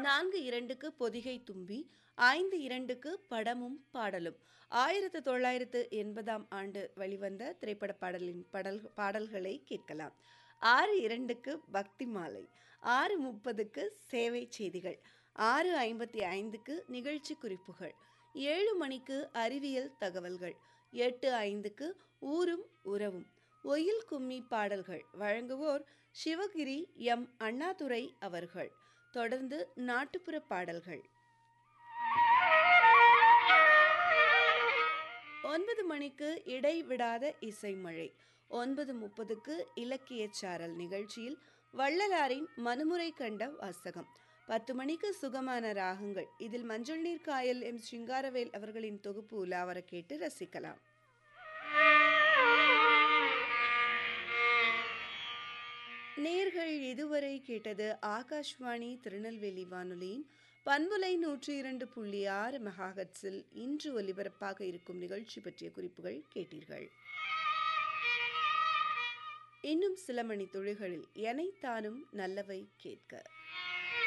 நான்கு இரண்டுக்கு பொதிகை தும்பி ஐந்து இரண்டுக்கு படமும் பாடலும் ஆயிரத்து தொள்ளாயிரத்து எண்பதாம் ஆண்டு வெளிவந்த திரைப்பட பாடலின் பாடல் பாடல்களை கேட்கலாம் ஆறு இரண்டுக்கு பக்தி மாலை ஆறு முப்பதுக்கு சேவை செய்திகள் ஆறு ஐம்பத்தி ஐந்துக்கு நிகழ்ச்சி குறிப்புகள் ஏழு மணிக்கு அறிவியல் தகவல்கள் எட்டு ஐந்துக்கு ஊரும் உறவும் ஒயில் கும்மி பாடல்கள் வழங்குவோர் சிவகிரி எம் அண்ணாதுரை அவர்கள் தொடர்ந்து நாட்டுப்புற பாடல்கள் ஒன்பது மணிக்கு இடைவிடாத இசைமழை ஒன்பது முப்பதுக்கு இலக்கியச் சாரல் நிகழ்ச்சியில் வள்ளலாரின் மனுமுறை கண்ட வாசகம் பத்து மணிக்கு சுகமான ராகங்கள் இதில் மஞ்சள் நீர் காயல் எம் சிங்காரவேல் அவர்களின் தொகுப்பு உலாவர கேட்டு ரசிக்கலாம் நேர்கள் இதுவரை கேட்டது ஆகாஷ்வாணி திருநெல்வேலி வானொலியின் பண்புலை நூற்றி இரண்டு புள்ளி ஆறு மெகாஹட்ஸில் இன்று ஒலிபரப்பாக இருக்கும் நிகழ்ச்சி பற்றிய குறிப்புகள் கேட்டீர்கள் இன்னும் சில மணி துளிகளில் எனைத்தானும் நல்லவை கேட்க